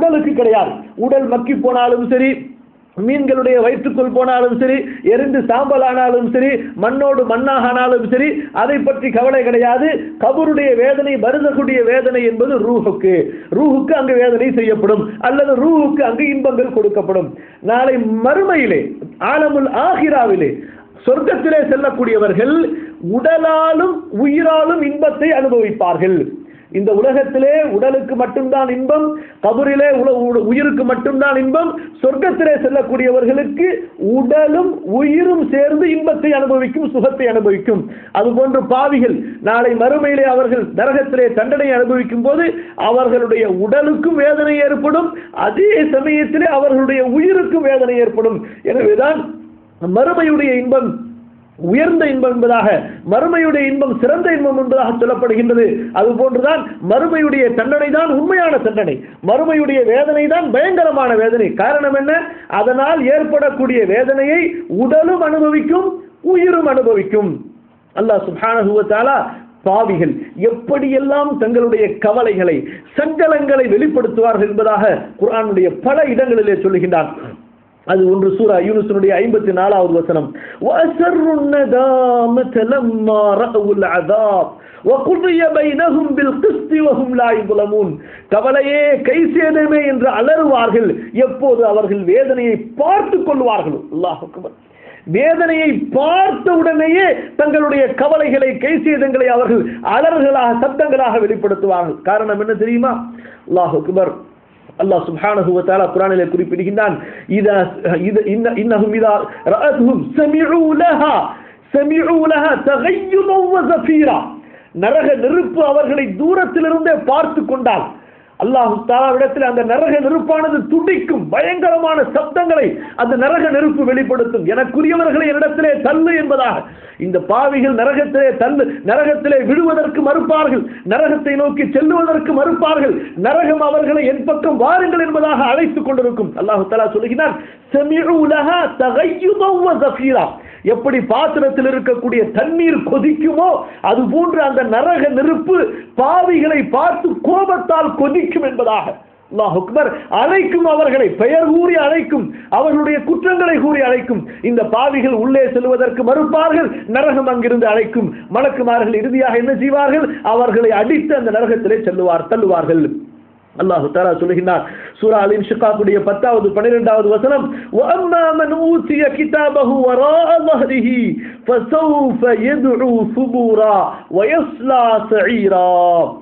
உடலுக்கு கிடையாது உடல் மக்கி போனாலும் சரி மீன்களுடைய வயிற்றுக்குள் போனாலும் சரி எரிந்து சாம்பல் ஆனாலும் சரி மண்ணோடு மண்ணாக ஆனாலும் சரி அதை பற்றி கவலை கிடையாது கபருடைய வேதனை வருதக்கூடிய வேதனை என்பது ரூஹுக்கு ரூஹுக்கு அங்கு வேதனை செய்யப்படும் அல்லது ரூஹுக்கு அங்கு இன்பங்கள் கொடுக்கப்படும் நாளை மறுமையிலே ஆலமுல் ஆகிராவிலே சொர்க்கத்திலே செல்லக்கூடியவர்கள் உடலாலும் உயிராலும் இன்பத்தை அனுபவிப்பார்கள் இந்த உலகத்திலே உடலுக்கு மட்டும்தான் இன்பம் கபரிலே உல- உ- உயிருக்கு மட்டும்தான் இன்பம் சொர்க்கத்திலே செல்லக்கூடியவர்களுக்கு உடலும் உயிரும் சேர்ந்து இன்பத்தை அனுபவிக்கும் சுகத்தை அனுபவிக்கும் அதுபோன்று பாவிகள் நாளை மறுமையிலே அவர்கள் நரகத்திலே தண்டனை அனுபவிக்கும் போது அவர்களுடைய உடலுக்கும் வேதனை ஏற்படும் அதே சமயத்திலே அவர்களுடைய உயிருக்கும் வேதனை ஏற்படும் எனவேதான் மறுமையுடைய இன்பம் உயர்ந்த இன்பம் என்பதாக மறுமையுடைய இன்பம் சிறந்த இன்பம் என்பதாக சொல்லப்படுகின்றது அதுபோன்றுதான் மறுமையுடைய தண்டனை தான் உண்மையான தண்டனை மறுமையுடைய வேதனை தான் பயங்கரமான வேதனை காரணம் என்ன அதனால் ஏற்படக்கூடிய வேதனையை உடலும் அனுபவிக்கும் உயிரும் அனுபவிக்கும் அல்லாஹ் சுப்ஹானஹு வ தஆலா பாவிகள் எப்படியெல்லாம் தங்களுடைய கவலைகளை சஞ்சலங்களை வெளிப்படுத்துவார்கள் என்பதாக குர்ஆனுடைய பல இடங்களிலே சொல்லுகின்றான் அது ஒன்று சூரா யூனுஸினுடைய ஐம்பத்தி நாலாவது வசனம் وَأَسَرُّوا النَّدَامَةَ لَمَّا رَأَوُا الْعَذَابَ وَقُضِيَ بَيْنَهُمْ بِالْقِسْطِ وَهُمْ لَا يُظْلَمُونَ கவலையே கை சேதமே என்று அலறுவார்கள் எப்போது அவர்கள் வேதனையை பார்த்துக் கொள்வார்கள் அல்லாஹ் அக்பர் வேதனையை பார்த்த உடனேயே தங்களுடைய கவலைகளை கை சேதங்களை அவர்கள் அலறுகளாக சத்தங்களாக வெளிப்படுத்துவார்கள் காரணம் என்ன தெரியுமா அல்லாஹ் அக்பர் அல்லாஹ் சுப்ஹானஹு வ தஆலா குர்ஆனிலே குறிப்பிடுகின்றான் இதா இத இன்ன இன்னஹும் இதா ரஅத்துஹும் சமிஉ லஹா சமிஉ லஹா தகய்யுதன் வ ஸஃபீரா நரக நெருப்பு அவர்களை தூரத்திலிருந்தே பார்த்து கொண்டால் அல்லாஹு தாலாவிடத்தில் அந்த நரக நெருப்பானது துடிக்கும் பயங்கரமான சப்தங்களை அந்த நரக நெருப்பு வெளிப்படுத்தும் எனக்குரியவர்களை என்னிடத்திலே தள்ளு என்பதாக இந்த பாவிகள் நரகத்திலே தள்ளு நரகத்திலே விழுவதற்கு மறுப்பார்கள் நரகத்தை நோக்கி செல்லுவதற்கு மறுப்பார்கள் நரகம் அவர்களை என் பக்கம் வாருங்கள் என்பதாக அழைத்துக் கொண்டிருக்கும் அல்லாஹு தலா சொல்லுகிறார் "சமிஉ லஹா தகய்யுதன் வ ஸஃபீரா." எப்படி பாத்திரத்தில் இருக்கக்கூடிய தண்ணீர் கொதிக்குமோ அது போன்று அந்த நரக நெருப்பு பாவிகளை பார்த்து கோபத்தால் கொதிக்கும் என்பதாக அல்லாஹ் அக்பர் அழைக்கும் அவர்களை பெயர் கூறி அழைக்கும் அவர்களுடைய குற்றங்களை கூறி அழைக்கும் இந்த பாவிகள் உள்ளே செல்வதற்கு மறுப்பார்கள் நரகம் அங்கிருந்து அழைக்கும் மலக்குமார்கள் இறுதியாக என்ன செய்வார்கள் அவர்களை அடித்து அந்த நரகத்திலே செல்லுவார் தள்ளுவார்கள் அல்லாஹு தாலா சொல்லுகின்றார் சூரா அல் இன்ஷிகாக்குடைய பத்தாவது பன்னிரெண்டாவது வசனம் وَأَمَّا مَنْ أُوتِيَ كِتَابَهُ وَرَاءَ ظَهْرِهِ فَسَوْفَ يَدْعُو ثُبُورًا وَيَصْلَى سَعِيرًا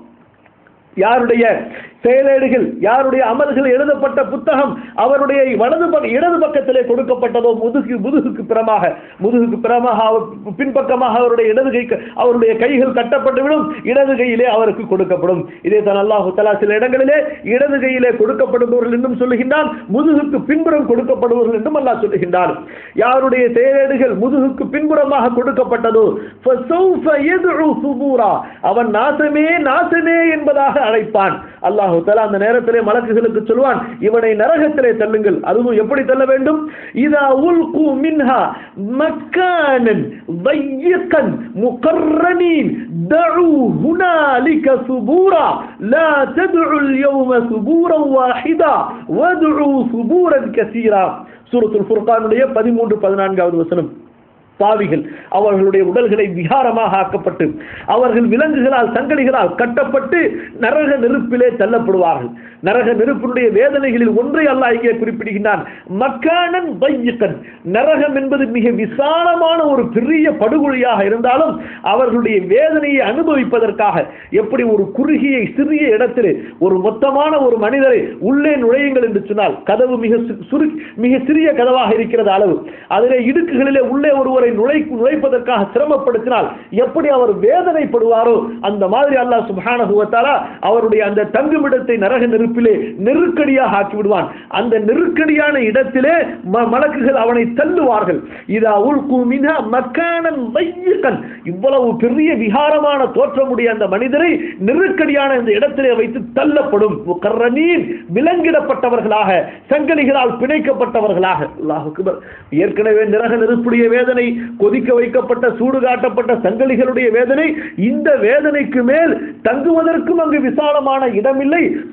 யாருடைய செயலேடுகள் யாருடைய அமல்கள் எழுதப்பட்ட புத்தகம் அவருடைய வலது பக்க இடது பக்கத்திலே கொடுக்கப்பட்டதோ முதுகு முதுகுக்கு பிறமாக முதுகுக்கு பிறமாக அவர் பின்பக்கமாக அவருடைய இடது கை அவருடைய கைகள் கட்டப்பட்டுவிடும் இடது கையிலே அவருக்கு கொடுக்கப்படும் இதே தான் அல்லாஹு தலா சில இடங்களிலே இடது கையிலே கொடுக்கப்படுபவர்கள் என்றும் சொல்லுகின்றான் முதுகுக்கு பின்புறம் கொடுக்கப்படுபவர்கள் என்றும் அல்லாஹ் சொல்லுகின்றான் யாருடைய செயலேடுகள் முதுகுக்கு பின்புறமாக கொடுக்கப்பட்டதோ فَسَوْفَ يَدْعُو ثُبُورًا. அவன் நாசமே நாசமே என்பதாக அழைப்பான் அல்லாஹு தஆலா அந்த நேரத்திலே மலக்குகளுக்கு சொல்வான் இவனை நரகத்திலே தள்ளுங்கள் அதுவும் எப்படி தள்ள வேண்டும் இதா உல்கு மின்ஹா மக்கானன் ضيقا مقرنين دعوا هنالك ثبورا لا تدعوا اليوم ثبورا واحدا وادعوا ثبورا كثيرا சூரத்துல் ஃபுர்கானுடைய பதிமூன்று பதினான்காவது வசனம் பாவிகள் அவர்களுடைய உடல்களை விகாரமாக ஆக்கப்பட்டு அவர்கள் விலங்குகளால் சங்கடிகளால் கட்டப்பட்டு நரக நெருப்பிலே தள்ளப்படுவார்கள் நரக நெருப்பினுடைய வேதனைகளில் ஒன்றை அல்லாஹ் இங்கே குறிப்பிடுகின்றான் மக்கானன் பையக்கன் நரகம் என்பது மிக விசாலமான ஒரு பெரிய படுகொழியாக இருந்தாலும் அவர்களுடைய வேதனையை அனுபவிப்பதற்காக எப்படி ஒரு குறுகிய சிறிய இடத்திலே ஒரு மொத்தமான ஒரு மனிதரை உள்ளே நுழையுங்கள் என்று சொன்னால் கதவு மிக சு- சுரு மிக சிறிய கதவாக இருக்கிறது அளவு அதிலே இடுக்குகளிலே உள்ளே ஒருவரை நுழை நுழைப்பதற்காக சிரமப்படுத்தினால் எப்படி அவர் வேதனைப்படுவாரோ அந்த மாதிரி அல்லாஹ் சுப்ஹானஹு வ தஆலா அவருடைய அந்த தங்குமிடத்தை நரக நெருப்பிலே நெருக்கடியாக ஆக்கி விடுவான் அந்த நெருக்கடியான இடத்திலே ம- மலக்குகள் அவனை தள்ளுவார்கள் இதா உல்கு மின்ஹா மக்கானன் மையக்கன் இவ்வளவு பெரிய விகாரமான தோற்றமுடைய அந்த மனிதரை நெருக்கடியான இந்த இடத்திலே வைத்து தள்ளப்படும் கர்ரனீன் விலங்கிடப்பட்டவர்களாக சங்கலிகளால் பிணைக்கப்பட்டவர்களாக அல்லாஹ் அக்பர் ஏற்கனவே நிரக நெருப்புடைய வேதனை கொதிக்க வைக்கப்பட்ட சூடு காட்டப்பட்ட சங்கலிகளுடைய வேதனை இந்த வேதனைக்கு மேல் தங்குவதற்கும் அங்கு விசாலமான இடமில்லை சிறிய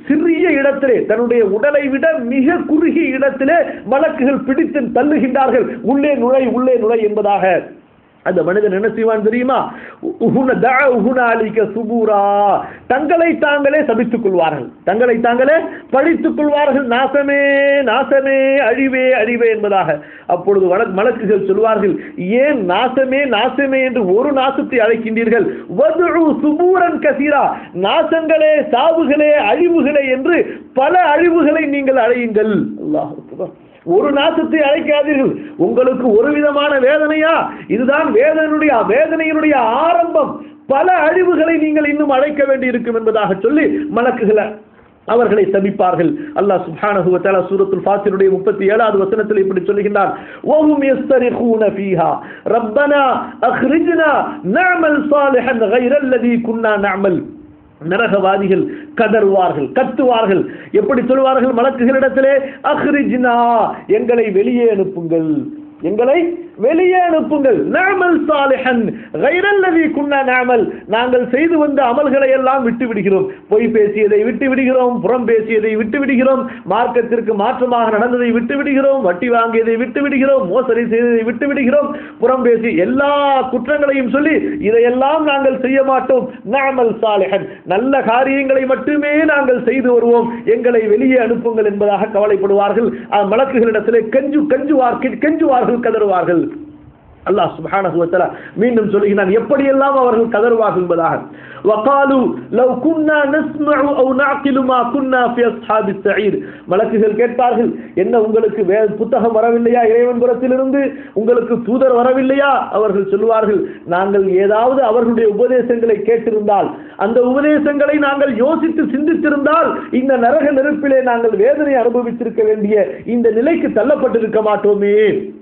குறுகிய இடத்திலே தன்னுடைய உடலை விட மிக குறுகிய இடத்திலே மலக்குகள் பிடித்து தள்ளுகின்றார்கள் உள்ளே நுழை உள்ளே நுழை என்பதாக அந்த மனிதன் என்ன செய்வான் தெரியுமா உஹுன தஅ உஹுனாலிக சுபூரா தங்களை தாங்களே சபித்துக் கொள்வார்கள் தங்களை தாங்களே பழித்துக் கொள்வார்கள் நாசமே நாசமே அழிவே அழிவே என்பதாக அப்பொழுது வழ- மலக்குகள் சொல்வார்கள் ஏன் நாசமே நாசமே என்று ஒரு நாசத்தை அழைக்கின்றீர்கள் வதுஉ சுபூரன் கசீரா நாசங்களே சாவுகளே அழிவுகளே என்று பல அழிவுகளை நீங்கள் அழையுங்கள் அல்லாஹ் அக்பர் ஒரு நாசத்தை அழைக்காதீர்கள் உங்களுக்கு ஒரு விதமான வேதனையா இதுதான் வேதனையுடைய வேதனையினுடைய ஆரம்பம் பல அழிவுகளை நீங்கள் இன்னும் அழைக்க வேண்டி இருக்கும் என்பதாக சொல்லி மலக்குகளை அவர்களை சபிப்பார்கள் அல்லாஹ் சுப்ஹானஹு வ தஆலா சூரத்துல் ஃபாத்திருடைய 37வது வசனத்தில் இப்படி சொல்லுகின்றான் வஹும் யஸ்தரிഖൂന ஃபீஹா ரப்பனா அக்ரிஜ்னா நஅமல் சாலிஹன் கைரல்லதி குன்னா நஅமல் நரகவாதிகள் கதறுவார்கள் கத்துவார்கள் எப்படி சொல்வார்கள் மலக்குகளிடத்திலே அஹ்ரிஜ்னா எங்களை வெளியே அனுப்புங்கள் எங்களை வெளியே அனுப்புங்கள் நாமல் சாலிஹன் கைரல்லதி குன்னா நாமல் நாங்கள் செய்து வந்த அமல்களை எல்லாம் விட்டு விடுகிறோம் பொய் பேசியதை விட்டு விடுகிறோம் புறம் பேசியதை விட்டு விடுகிறோம் மார்க்கத்திற்கு மாற்றமாக நடந்ததை விட்டு விடுகிறோம் வட்டி வாங்கியதை விட்டு விடுகிறோம் மோசடி செய்ததை விட்டு விடுகிறோம் புறம் பேசி எல்லா குற்றங்களையும் சொல்லி இதையெல்லாம் நாங்கள் செய்ய மாட்டோம் நாமல் சாலிஹன் நல்ல காரியங்களை மட்டுமே நாங்கள் செய்து வருவோம் எங்களை வெளியே அனுப்புங்கள் என்பதாக கவலைப்படுவார்கள் அஹ் மலக்குகளிடத்திலே கெஞ்சு கெஞ்சுவார் கெஞ்சுவார்கள் கதறுவார்கள் அல்லாஹ் சுப்ஹானஹு வ தஆலா மீண்டும் சொல்கிறான் எப்படியெல்லாம் அவர்கள் கதறுவார்கள் என்பதாக وقالوا لو كنا نسمع او نعقل ما كنا في اصحاب السعير மலக்குகள் கேட்பார்கள் என்ன உங்களுக்கு வே புத்தகம் வரவில்லையா இறைவன் புறத்திலிருந்து உங்களுக்கு தூதர் வரவில்லையா அவர்கள் சொல்லுவார்கள் நாங்கள் ஏதாவது அவர்களுடைய உபதேசங்களை கேட்டிருந்தால் அந்த உபதேசங்களை நாங்கள் யோசித்து சிந்தித்திருந்தால் இந்த நரக நெருப்பிலே நாங்கள் வேதனை அனுபவித்திருக்க வேண்டிய இந்த நிலைக்கு தள்ளப்பட்டிருக்க மாட்டோமே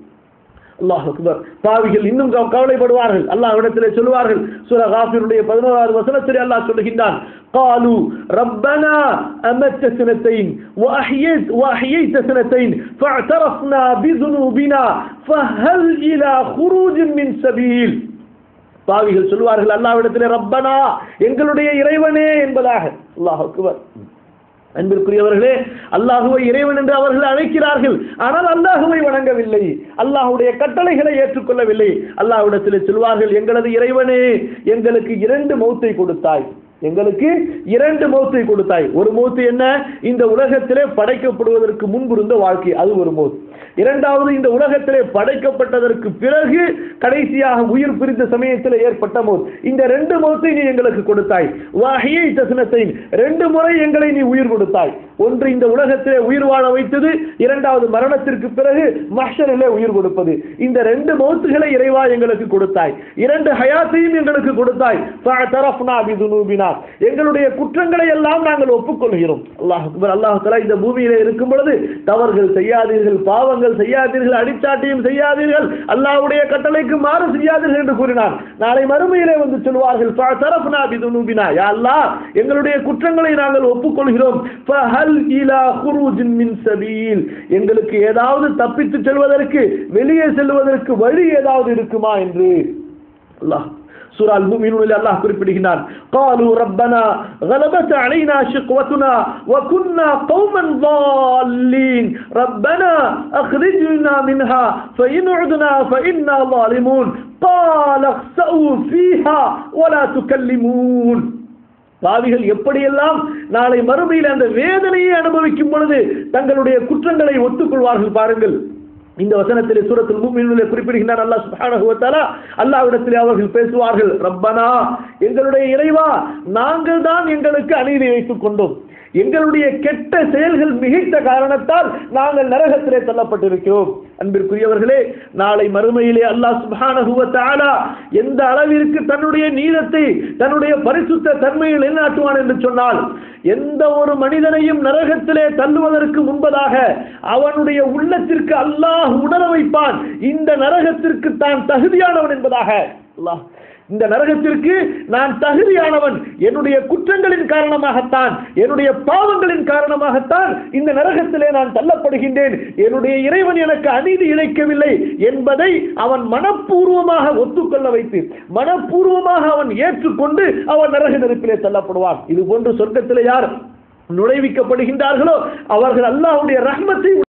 அல்லாஹ் அக்பர் பாவிகள் இன்னும் கவ- கவலைப்படுவார்கள் அல்லாஹ் இடத்திலே சொல்லுவார்கள் சூரா காஃபிருடைய பதினோராவது வசனத்திலே அல்லாஹ் சொல்லுகின்றான் قالوا ربنا أمت سنتين وأحييت وأحييت سنتين فاعترفنا بذنوبنا فهل إلى خروج من سبيل பாவிகள் சொல்வார்கள் அல்லாஹ்விடத்திலே ரப்பனா எங்களுடைய இறைவனே என்பதாக அல்லாஹ் அக்பர் அன்பிற்குரியவர்களே அல்லாஹுவை இறைவன் என்று அவர்கள் அழைக்கிறார்கள் ஆனால் அல்லாஹுவை வணங்கவில்லை அல்லாஹுடைய கட்டளைகளை ஏற்றுக்கொள்ளவில்லை அல்லாஹ்விடத்தில் சொல்வார்கள் எங்களது இறைவனே எங்களுக்கு இரண்டு மௌத்தை கொடுத்தாய் எங்களுக்கு இரண்டு மௌத்தை கொடுத்தாய் ஒரு மௌத்து என்ன இந்த உலகத்திலே படைக்கப்படுவதற்கு முன்பு இருந்த வாழ்க்கை அது ஒரு மௌத் இரண்டாவது இந்த உலகத்திலே படைக்கப்பட்டதற்கு பிறகு கடைசியாக உயிர் பிரிந்த சமயத்தில் ஏற்பட்ட மௌத் இந்த ரெண்டு மௌத்தை நீ எங்களுக்கு கொடுத்தாய் வாஹியை தசனத்தை ரெண்டு முறை எங்களை நீ உயிர் கொடுத்தாய் ஒன்று இந்த உலகத்திலே உயிர் வாழ வைத்தது இரண்டாவது மரணத்திற்கு பிறகு மஹ்ஷரிலே உயிர் கொடுப்பது இந்த ரெண்டு மௌத்துகளை இறைவா எங்களுக்கு கொடுத்தாய் இரண்டு ஹயாத்தையும் எங்களுக்கு கொடுத்தாய் ஃபஅதரஃப்னா பிதுனூபினா எங்களுடைய குற்றங்களை எல்லாம் நாங்கள் ஒப்புக்கொள்கிறோம் அல்லாஹ் அக்பர் அல்லாஹ் தஆலா இந்த பூமியிலே இருக்கும் பொழுது தவறுகள் செய்யாதீர்கள் பாவங்கள் செய்யாதீர்கள் அடிச்சாட்டியும் செய்யாதீர்கள் அல்லாஹ்வுடைய கட்டளைக்கு மாறு செய்யாதீர்கள் என்று கூறினார் நாளை மறுமையிலே வந்து சொல்வார்கள் ஃபஅதரஃப்னா பிதுனூபினா யா அல்லாஹ் எங்களுடைய குற்றங்களை நாங்கள் ஒப்புக்கொள்கிறோம் ஃபஹல் இலா குரூஜின் மின் சபீல் எங்களுக்கு ஏதாவது தப்பித்து செல்வதற்கு வெளியே செல்வதற்கு வழி ஏதாவது இருக்குமா என்று அல்லாஹ் சூரா அல் முஃமினூனில் அல்லாஹ் குறிப்பிடுகிறான் قالوا ربنا غلبت علينا شقوتنا وكنا قوما ضالين ربنا اخرجنا منها فإن عدنا فإنا ظالمون قال اخسئوا فيها ولا تكلمون பாவிகள் எப்படியெல்லாம் நாளை மறுமையில் அந்த வேதனையை அனுபவிக்கும் பொழுது தங்களுடைய குற்றங்களை ஒத்துக்கொள்வார்கள் பாருங்கள் இந்த வசனத்திலே சூரத்தில் மூமினிலே குறிப்பிடுகின்றார் அல்லாஹ் சுப்ஹானஹு வ தஆலா அல்லாஹ்விடத்திலே அவர்கள் பேசுவார்கள் ரப்பனா எங்களுடைய இறைவா நாங்கள் தான் எங்களுக்கு அநீதி வைத்துக் கொண்டோம் எங்களுடைய கெட்ட செயல்கள் மிகைத்த காரணத்தால் நாங்கள் நரகத்திலே தள்ளப்பட்டிருக்கிறோம் அன்பிற்குரியவர்களே நாளை மறுமையிலே அல்லாஹ் சுப்ஹானஹு வ தஆலா எந்த அளவிற்கு தன்னுடைய நீதத்தை தன்னுடைய பரிசுத்த தன்மையில் நிலைநாட்டுவான் என்று சொன்னால் எந்த ஒரு மனிதனையும் நரகத்திலே தள்ளுவதற்கு முன்பதாக அவனுடைய உள்ளத்திற்கு அல்லாஹ் உணர வைப்பான் இந்த நரகத்திற்கு தான் தகுதியானவன் என்பதாக அல்லாஹ் இந்த நரகத்திற்கு நான் தகுதியானவன் என்னுடைய குற்றங்களின் காரணமாகத்தான் என்னுடைய பாவங்களின் காரணமாகத்தான் இந்த நரகத்திலே நான் தள்ளப்படுகின்றேன் என்னுடைய இறைவன் எனக்கு அநீதி இழைக்கவில்லை என்பதை அவன் மனப்பூர்வமாக ஒத்துக்கொள்ள வைத்து மனப்பூர்வமாக அவன் ஏற்றுக்கொண்டு அவன் நரக நெருப்பிலே தள்ளப்படுவான் இது போன்று சொர்க்கத்திலே யார் நுழைவிக்கப்படுகின்றார்களோ அவர்கள் அல்லாஹ்வுடைய ரஹ்மத்தை